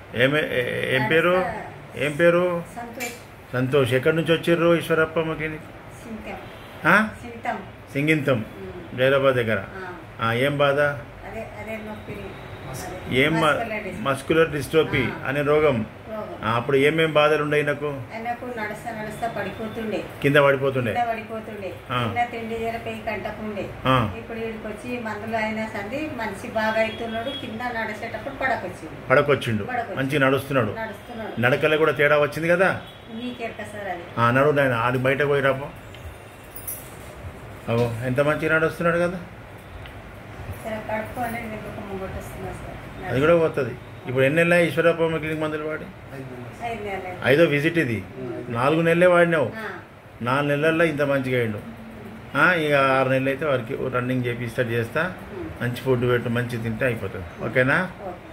ఏమే ఏ- ఏం పేరు ఏం పేరు సంతోష్ సంతోష్ ఎక్కడి నుంచి వచ్చిర్రు ఈశ్వరప్పమ్మ క్లినిక్ సింతం ఆ? సింతం సింగింతం ఉమ్. జైరాబాద్ దగ్గర ఆ, ఆ, ఏం బాధ అదే అదే నొప్పి అదే, ఏం muscular disease. మస్కులర్ డిస్ట్రోపీ అనే రోగం రోగం. ఆ, అప్పుడు ఏమేం బాధలు ఉండే నాకు ఆయనకు నడుస్తా నడుస్తా పడిపోతుండే కింద పడిపోతుండే కింద పడిపోతుండే ఆ. కింద తిండి జర పెయి కంటకుండే ఆ. ఇప్పుడు వీడికి వచ్చి మందులు అయినా సంది మనిషి బాగా అవుతున్నాడు కింద నడిచేటప్పుడు పడకొచ్చింది పడకొచ్చిండు పడకొచ్చిండు. మంచిగా నడుస్తున్నాడు నడుస్తున్నాడు నడకలో కూడా తేడా వచ్చింది కదా నీకెరక సార్ అది ఆ నడు నాయన ఆడి బయటకు పోయి రాపో అవో ఎంత మంచిగా నడుస్తున్నాడు కదా సరే కడుక్కొని మీకు ముంగొట్టొస్తున్నా సార్ అది కూడా పోతుంది ఇప్పుడు ఎన్ని నెలలు ఈశ్వరప్పమ్మ క్లినిక్ మందులు వాడి ఐదు నెలలు. ఐదో విజిట్ ఇది నాలుగు నెలలే వాడినావు ఆ, నాలుగు నెలల్లో ఇంత మంచిగా అయిండు ఆ, ఇక ఆరు నెలలు అయితే వారికి రన్నింగ్ చేపి స్టార్ట్ చేస్తా ఉమ్. మంచి ఫుడ్ పెట్టు మంచి తింటే అయిపోతుంది ఓకేనా ఓకే